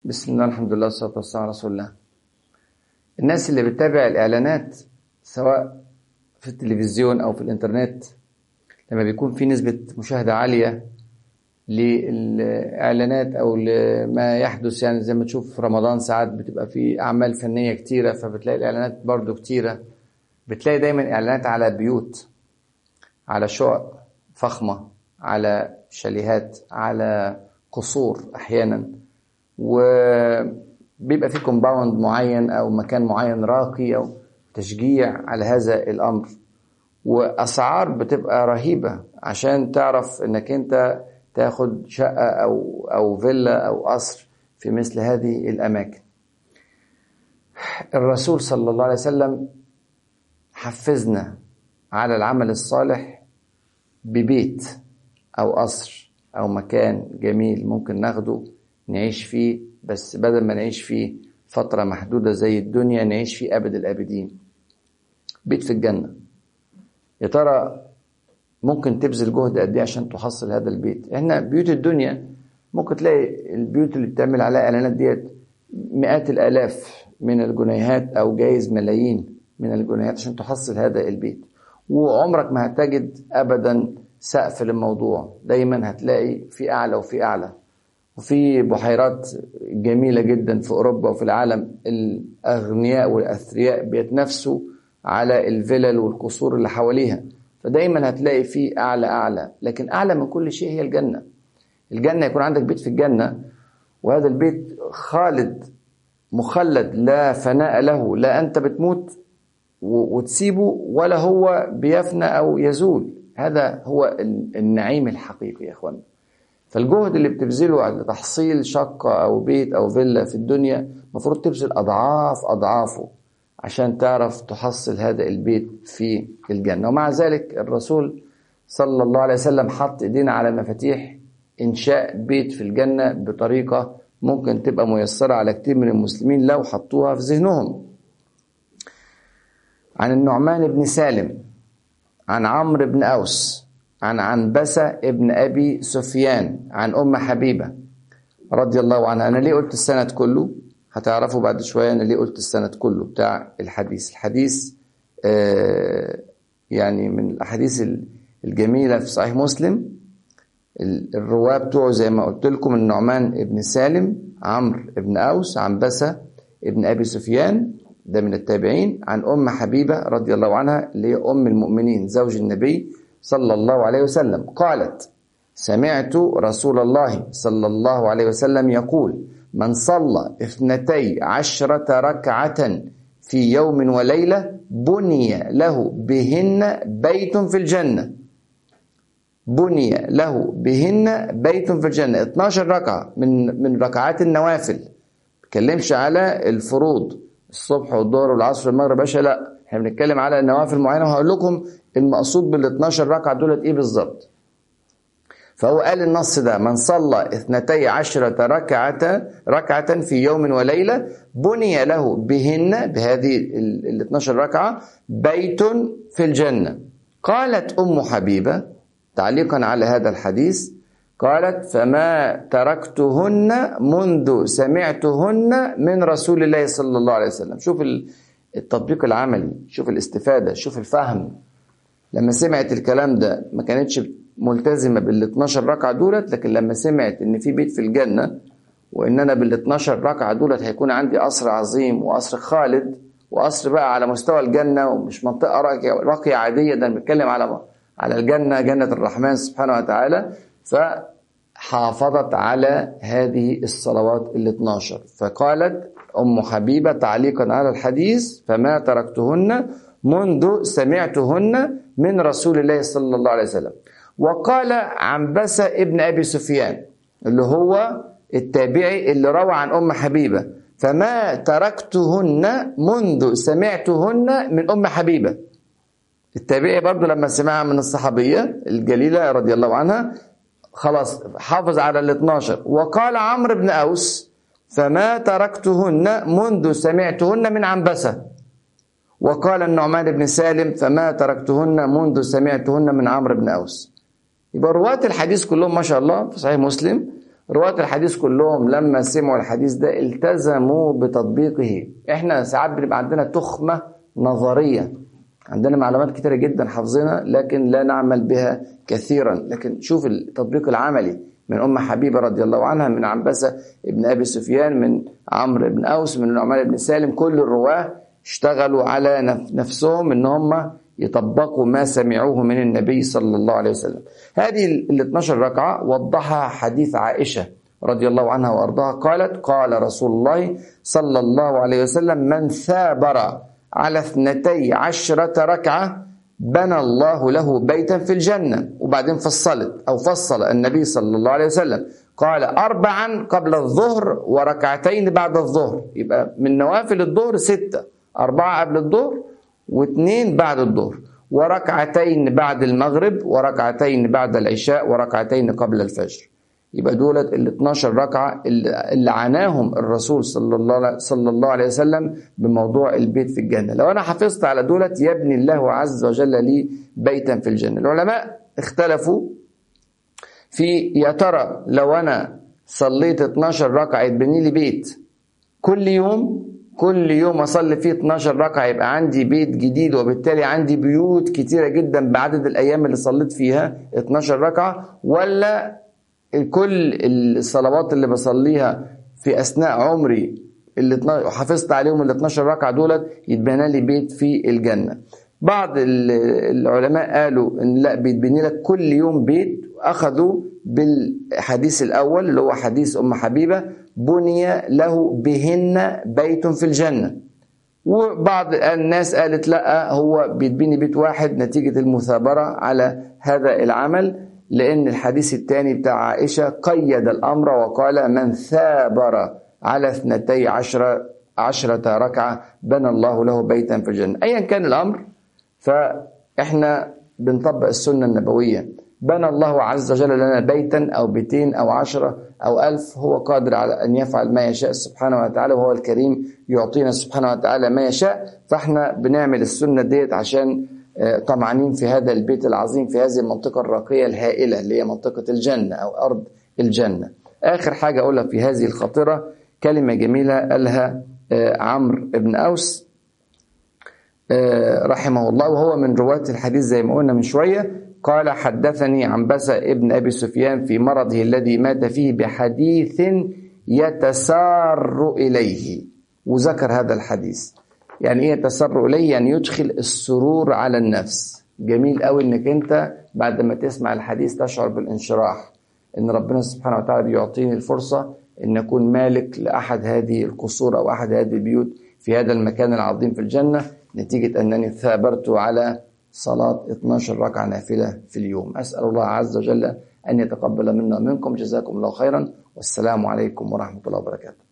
بسم الله الحمد لله والصلاة والسلام على رسول الله الناس اللي بتتابع الإعلانات سواء في التلفزيون أو في الإنترنت لما بيكون في نسبة مشاهدة عالية للإعلانات أو لما يحدث يعني زي ما تشوف في رمضان ساعات بتبقى في أعمال فنية كتيرة فبتلاقي الإعلانات برضو كتيرة بتلاقي دايما إعلانات على بيوت على شقق فخمة على شاليهات على قصور أحيانا وبيبقى في كومباوند معين أو مكان معين راقي أو تشجيع على هذا الأمر وأسعار بتبقى رهيبة عشان تعرف إنك أنت تاخد شقة أو أو فيلا أو قصر في مثل هذه الأماكن. الرسول صلى الله عليه وسلم حفزنا على العمل الصالح ببيت أو قصر أو مكان جميل ممكن ناخده نعيش فيه بس بدل ما نعيش فيه فترة محدودة زي الدنيا نعيش فيه أبد الآبدين. بيت في الجنة. يا ترى ممكن تبذل جهد قد ايه عشان تحصل هذا البيت احنا بيوت الدنيا ممكن تلاقي البيوت اللي بتعمل عليها اعلانات ديت مئات الالاف من الجنيهات او جايز ملايين من الجنيهات عشان تحصل هذا البيت وعمرك ما هتجد ابدا سقف للموضوع دايما هتلاقي في اعلى وفي اعلى وفي بحيرات جميله جدا في اوروبا وفي العالم الاغنياء والاثرياء بيتنافسوا على الفلل والقصور اللي حواليها فدايما هتلاقي فيه اعلى اعلى لكن اعلى من كل شيء هي الجنه الجنه يكون عندك بيت في الجنه وهذا البيت خالد مخلد لا فناء له لا انت بتموت وتسيبه ولا هو بيفنى او يزول هذا هو النعيم الحقيقي يا اخوانا فالجهد اللي بتبذله لتحصيل شقة أو بيت أو فيلا في الدنيا المفروض تبذل أضعاف أضعافه عشان تعرف تحصل هذا البيت في الجنة ومع ذلك الرسول صلى الله عليه وسلم حط ايدينا على مفاتيح انشاء بيت في الجنة بطريقة ممكن تبقى ميسرة على كتير من المسلمين لو حطوها في ذهنهم عن النعمان بن سالم عن عمرو بن أوس عن عنبسة ابن أبي سفيان عن أم حبيبة رضي الله عنها أنا ليه قلت السند كله هتعرفوا بعد شوية أنا ليه قلت السند كله بتاع الحديث الحديث آه يعني من الأحاديث الجميلة في صحيح مسلم الرواة بتوعه زي ما قلت لكم النعمان ابن سالم عمرو ابن أوس عنبسة ابن أبي سفيان ده من التابعين عن أم حبيبة رضي الله عنها اللي هي أم المؤمنين زوج النبي صلى الله عليه وسلم قالت سمعت رسول الله صلى الله عليه وسلم يقول من صلى اثنتي عشرة ركعة في يوم وليلة بني له بهن بيت في الجنة بني له بهن بيت في الجنة 12 ركعة من من ركعات النوافل بتكلمش على الفروض الصبح والظهر والعصر والمغرب باشا لا احنا بنتكلم على نوافل معينة وهقول لكم المقصود بال 12 ركعة دولت ايه بالظبط فهو قال النص ده من صلى اثنتي عشرة ركعة ركعة في يوم وليلة بني له بهن بهذه ال 12 ركعة بيت في الجنة قالت أم حبيبة تعليقا على هذا الحديث قالت فما تركتهن منذ سمعتهن من رسول الله صلى الله عليه وسلم شوف التطبيق العملي شوف الاستفادة شوف الفهم لما سمعت الكلام ده ما كانتش ملتزمه بال 12 ركعه دولت لكن لما سمعت ان في بيت في الجنه وان انا بال 12 ركعه دولت هيكون عندي قصر عظيم وقصر خالد وقصر بقى على مستوى الجنه ومش منطقه راقيه عاديه ده بنتكلم على على الجنه جنه الرحمن سبحانه وتعالى فحافظت على هذه الصلوات ال 12 فقالت ام حبيبه تعليقا على الحديث فما تركتهن منذ سمعتهن من رسول الله صلى الله عليه وسلم وقال عنبسة ابن أبي سفيان اللي هو التابعي اللي روى عن أم حبيبة فما تركتهن منذ سمعتهن من أم حبيبة التابعي برضو لما سمعها من الصحابية الجليلة رضي الله عنها خلاص حافظ على ال 12 وقال عمرو بن أوس فما تركتهن منذ سمعتهن من عنبسة وقال النعمان بن سالم فما تركتهن منذ سمعتهن من عمرو بن أوس يبقى رواة الحديث كلهم ما شاء الله في صحيح مسلم رواة الحديث كلهم لما سمعوا الحديث ده التزموا بتطبيقه احنا ساعات بنبقى عندنا تخمة نظرية عندنا معلومات كتيرة جدا حافظينها لكن لا نعمل بها كثيرا لكن شوف التطبيق العملي من أم حبيبة رضي الله عنها من عنبسة ابن أبي سفيان من عمرو بن أوس من نعمان بن سالم كل الرواة اشتغلوا على نفسهم ان هم يطبقوا ما سمعوه من النبي صلى الله عليه وسلم هذه ال 12 ركعة وضحها حديث عائشة رضي الله عنها وأرضاها قالت قال رسول الله صلى الله عليه وسلم من ثابر على اثنتي عشرة ركعة بنى الله له بيتا في الجنة وبعدين فصلت أو فصل النبي صلى الله عليه وسلم قال أربعا قبل الظهر وركعتين بعد الظهر يبقى من نوافل الظهر ستة أربعة قبل الظهر واثنين بعد الظهر وركعتين بعد المغرب وركعتين بعد العشاء وركعتين قبل الفجر يبقى دولت ال 12 ركعه اللي عناهم الرسول صلى الله صلى الله عليه وسلم بموضوع البيت في الجنه لو انا حافظت على دولت يبني الله عز وجل لي بيتا في الجنه العلماء اختلفوا في يا ترى لو انا صليت 12 ركعه يتبني لي بيت كل يوم كل يوم اصلي فيه 12 ركعه يبقى عندي بيت جديد وبالتالي عندي بيوت كتيره جدا بعدد الايام اللي صليت فيها 12 ركعه ولا كل الصلوات اللي بصليها في اثناء عمري اللي حافظت عليهم ال 12 ركعه دولت يتبنى لي بيت في الجنه. بعض العلماء قالوا ان لا بيتبني لك كل يوم بيت اخذوا بالحديث الاول اللي هو حديث ام حبيبه بني له بهن بيت في الجنه. وبعض الناس قالت لا هو بيتبني بيت واحد نتيجه المثابره على هذا العمل لأن الحديث الثاني بتاع عائشة قيد الأمر وقال من ثابر على اثنتي عشرة عشرة ركعة بنى الله له بيتا في الجنة أيا كان الأمر فإحنا بنطبق السنة النبوية بنى الله عز وجل لنا بيتا أو بيتين أو عشرة أو ألف هو قادر على أن يفعل ما يشاء سبحانه وتعالى وهو الكريم يعطينا سبحانه وتعالى ما يشاء فإحنا بنعمل السنة ديت عشان طمعانين في هذا البيت العظيم في هذه المنطقة الراقية الهائلة اللي هي منطقة الجنة أو أرض الجنة آخر حاجة أقولها في هذه الخاطرة كلمة جميلة قالها عمرو بن أوس رحمه الله وهو من رواة الحديث زي ما قلنا من شوية قال حدثني عنبسة ابن أبي سفيان في مرضه الذي مات فيه بحديث يتسار إليه وذكر هذا الحديث يعني ايه يتسر اليه يعني يدخل السرور على النفس جميل قوي انك انت بعد ما تسمع الحديث تشعر بالانشراح ان ربنا سبحانه وتعالى بيعطيني الفرصه ان اكون مالك لاحد هذه القصور او احد هذه البيوت في هذا المكان العظيم في الجنه نتيجه انني ثابرت على صلاه 12 ركعه نافله في اليوم اسال الله عز وجل ان يتقبل منا ومنكم جزاكم الله خيرا والسلام عليكم ورحمه الله وبركاته